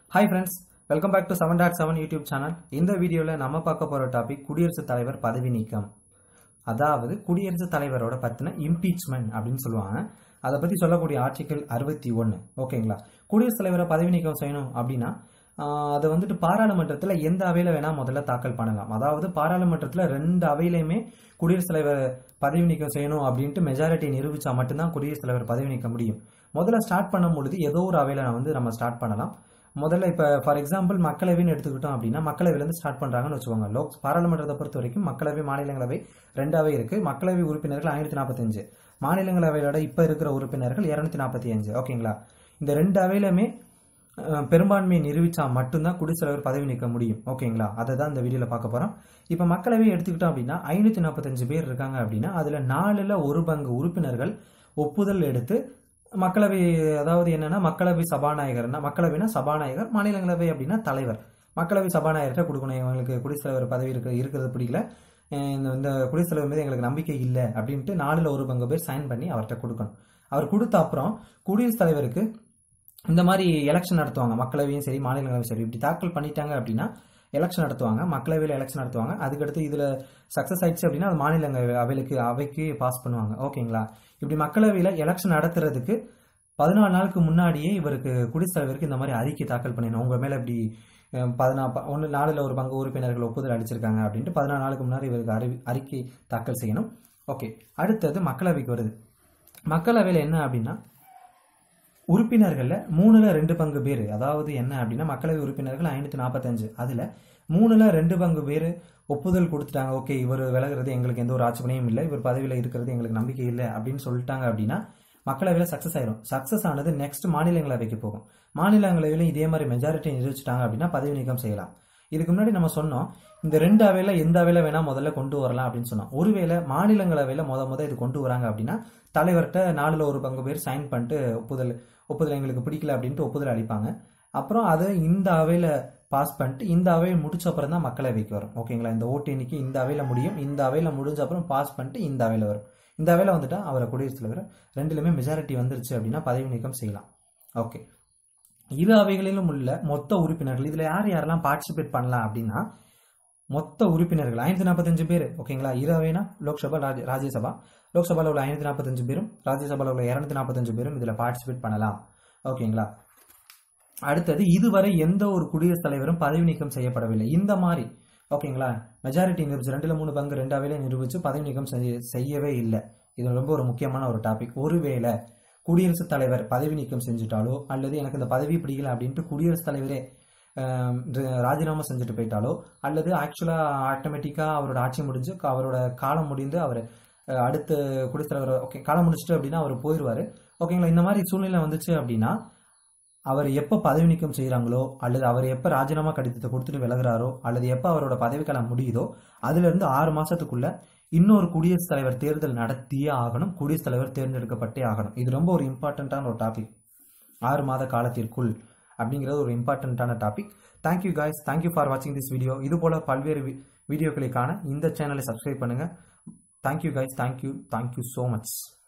hi friends welcome back to seven dot seven YouTube channel இந்த வீடியோவில் நம்ம பார்க்க போகிற டாபிக் குடியரசுத் தலைவர் பதவி நீக்கம் அதாவது குடியரசுத் தலைவரோட பற்றின இம்பீச்மெண்ட் அப்படின்னு சொல்லுவாங்க அதை பற்றி சொல்லக்கூடிய ஆர்டிகல் அறுபத்தி ஒன்று ஓகேங்களா குடியரசுத் தலைவரை பதவி நீக்கம் செய்யணும் அப்படின்னா ஆஹ், அதை வந்துட்டு பாராளுமன்றத்தில் எந்த அவையில் வேணால் முதல்ல தாக்கல் பண்ணலாம் அதாவது பாராளுமன்றத்தில் ரெண்டு அவையிலையுமே குடியரசுத் தலைவர் பதவி நீக்கம் செய்யணும் அப்படின்ட்டு மெஜாரிட்டி நிரூபிச்சா மட்டும்தான் குடியரசுத் தலைவர் பதவி நீக்க முடியும் முதல்ல ஸ்டார்ட் பண்ணும் பொழுது ஏதோ ஒரு அவையில் வந்து நம்ம ஸ்டார்ட் பண்ணலாம் முதல்ல இப்போ ஃபார் எக்ஸாம்பிள் மக்களவைன்னு எடுத்துக்கிட்டோம் அப்படின்னா மக்களவையிலேருந்து ஸ்டார்ட் பண்ணுறாங்கன்னு வச்சுக்கோங்க லோக் பாராளுமன்றத்தை பொறுத்த வரைக்கும் மக்களவை மாநிலங்களவை ரெண்டாவே இருக்கு மக்களவை உறுப்பினர்கள் ஆயிரத்தி நாற்பத்தஞ்சு மாநிலங்களவையோட இப்போ இருக்கிற உறுப்பினர்கள் இரநூத்தி நாற்பத்தி அஞ்சு ஓகேங்களா இந்த ரெண்டு அவையிலுமே அஹ், பெரும்பான்மையை நிரூபிச்சா மட்டும்தான் குடியரசுத் தலைவர் பதவி நீக்க முடியும் ஓகேங்களா அதை தான் இந்த வீடியோவில் பார்க்க போகிறோம் இப்போ மக்களவை எடுத்துக்கிட்டோம் அப்படின்னா ஐநூற்றி நாற்பத்தஞ்சு பேர் இருக்காங்க அப்படின்னா அதில் நாலில் ஒரு பங்கு உறுப்பினர்கள் ஒப்புதல் எடுத்து மக்களவை அதாவது என்னன்னா மக்களவை சபாநாயகர்னா மக்களவைனா சபாநாயகர் மாநிலங்களவை அப்படின்னா தலைவர் மக்களவை சபாநாயகர்கிட்ட கொடுக்கணும் இவங்களுக்கு குடியரசுத் தலைவர் பதவி இருக்க இருக்கிறது பிடிக்கல அஹ் இந்த இந்த குடியரசுத் தலைவர் மீது எங்களுக்கு நம்பிக்கை இல்லை அப்படின்ட்டு நாலில் ஒரு பங்கு பேர் சைன் பண்ணி அவர்கிட்ட கொடுக்கணும் அவர் கொடுத்த அப்புறம் குடியரசுத் தலைவருக்கு இந்த மாதிரி எலெக்ஷன் நடத்துவாங்க மக்களவையும் சரி மாநிலங்களவையும் சரி இப்படி தாக்கல் பண்ணிட்டாங்க அப்படின்னா எலெக்ஷன் நடத்துவாங்க மக்களவையில் எலெக்ஷன் நடத்துவாங்க அதுக்கடுத்து இதில் சக்ஸஸ் ஆயிடுச்சு அப்படின்னா அது மாநிலங்களவை அவைக்கு அவைக்கு பாஸ் பண்ணுவாங்க ஓகேங்களா இப்படி மக்களவையில் எலெக்ஷன் நடத்துறதுக்கு பதினாலு நாளுக்கு முன்னாடியே இவருக்கு குடியரசுத் தலைவருக்கு இந்த மாதிரி அறிக்கை தாக்கல் பண்ணிடணும் உங்க மேல இப்படி பதினா ஒன்று நாலுல ஒரு பங்கு உறுப்பினர்கள் ஒப்புதல் அடிச்சிருக்காங்க அப்படின்ட்டு பதினாலு நாளுக்கு முன்னாடி இவருக்கு அறி அறிக்கை தாக்கல் செய்யணும் ஓகே அடுத்தது மக்களவைக்கு வருது மக்களவையில் என்ன அப்படின்னா உறுப்பினர்கள்ல மூணுல ரெண்டு பங்கு பேர் அதாவது என்ன அப்படின்னா மக்களவை உறுப்பினர்கள் ஐநூத்தி நாற்பத்தஞ்சு அதுல மூணுல ரெண்டு பங்கு பேர் ஒப்புதல் கொடுத்துட்டாங்க ஓகே இவர் விலகுறது எங்களுக்கு எந்த ஒரு ஆட்சேபனையும் இல்லை இவர் பதவியில இருக்கிறது எங்களுக்கு நம்பிக்கை இல்லை அப்படின்னு சொல்லிட்டாங்க அப்படின்னா மக்களவையில் சக்ஸஸ் ஆயிரும் சக்ஸஸ் ஆனது நெக்ஸ்ட் மாநிலங்களவைக்கு போகும் மாநிலங்களவையிலும் இதே மாதிரி மெஜாரிட்டி நிரூபிச்சிட்டாங்க அப்படின்னா பதவி நீக்கம் செய்யலாம் இதுக்கு முன்னாடி நம்ம சொன்னோம் இந்த ரெண்டு அவையில எந்த அவையில வேணா முதல்ல கொண்டு வரலாம் அப்படின்னு சொன்னோம் ஒருவேளை மாநிலங்களவையில முத முத இது கொண்டு வராங்க அப்படின்னா தலைவர்கிட்ட நாலுல ஒரு பங்கு பேர் சைன் பண்ணிட்டு ஒப்புதல் ஒப்புதல் எங்களுக்கு பிடிக்கல அப்படின்ட்டு ஒப்புதல் அளிப்பாங்க அப்புறம் அதை இந்த அவையில பாஸ் பண்ணிட்டு இந்த அவையை முடிச்ச அப்புறம் தான் மக்களவைக்கு வரும் ஓகேங்களா இந்த ஓட்டு எண்ணிக்கை இந்த அவையில முடியும் இந்த அவையில முடிஞ்ச அப்புறம் பாஸ் பண்ணிட்டு இந்த அவையில வரும் இந்த அவையில வந்துட்டா அவரை குடியரசுத் தலைவர் ரெண்டுலயுமே மெஜாரிட்டி வந்துருச்சு அப்படின்னா பதவி நீக்கம் செய்யலாம் ஓகே இரு அவைகளிலும் உள்ள மொத்த உறுப்பினர்கள் இதுல யார் யாரெல்லாம் பார்ட்டிசிபேட் பண்ணலாம் அப்படின்னா மொத்த உறுப்பினர்கள் ஐநூத்தி நாற்பத்தஞ்சு பேர் ஓகேங்களா இரு அவைனா லோக்சபா ராஜ்ய ராஜ்யசபா லோக்சபாவில் உள்ள ஐநூத்தி நாற்பத்தஞ்சு பேரும் ராஜ்யசபாவில் உள்ள இரநூத்தி நாற்பத்தஞ்சு பேரும் இதுல பார்ட்டிசிபேட் பண்ணலாம் ஓகேங்களா அடுத்தது இதுவரை எந்த ஒரு குடியரசுத் தலைவரும் பதவி நீக்கம் செய்யப்படவில்லை இந்த மாதிரி ஓகேங்களா மெஜாரிட்டி நிரூபிச்சு ரெண்டுல மூணு பங்கு ரெண்டு அவையில நிரூபிச்சு பதவி நீக்கம் செய்ய- செய்யவே இல்லை இது ரொம்ப ஒரு முக்கியமான ஒரு டாபிக் ஒருவேளை குடியரசுத் தலைவர் பதவி நீக்கம் செஞ்சுட்டாலோ அல்லது எனக்கு இந்த பதவி பிடிக்கல அப்படின்ட்டு குடியரசுத் தலைவரே ஆம், ர- ராஜினாமா செஞ்சுட்டு போயிட்டாலோ அல்லது ஆக்சுவலா ஆட்டோமேட்டிக்கா அவரோட ஆட்சி முடிஞ்சு க- அவரோட காலம் முடிந்து அவர் அஹ், அடுத்த குடியரசுத் தலைவர் ஓகே காலம் முடிச்சிட்டு அப்படின்னா அவர் போயிடுவாரு ஓகேங்களா இந்த மாதிரி சூழ்நிலை வந்துச்சு அப்படின்னா அவர் எப்போ பதவி நீக்கம் செய்கிறாங்களோ அல்லது அவர் எப்போ ராஜினாமா கடிதத்தை கொடுத்துட்டு விலகுறாரோ அல்லது எப்போ அவரோட பதவிக்காலம் முடியுதோ அதுல இருந்து ஆறு மாசத்துக்குள்ள இன்னொரு குடியரசுத் தலைவர் தேர்தல் நடத்தியே ஆகணும் குடியரசுத் தலைவர் தேர்ந்தெடுக்கப்பட்டே ஆகணும் இது ரொம்ப ஒரு இம்பார்ட்டண்ட்டான ஒரு டாபிக் ஆறு மாத காலத்திற்குள் அப்படிங்கிறது ஒரு இம்பார்ட்டண்ட்டான topic thank you guys thank you for வாட்சிங் திஸ் வீடியோ இது போல பல்வேறு வி- வீடியோக்களை காண இந்த சேனலை சப்ஸ்கிரைப் பண்ணுங்க thank you guys thank you thank you so much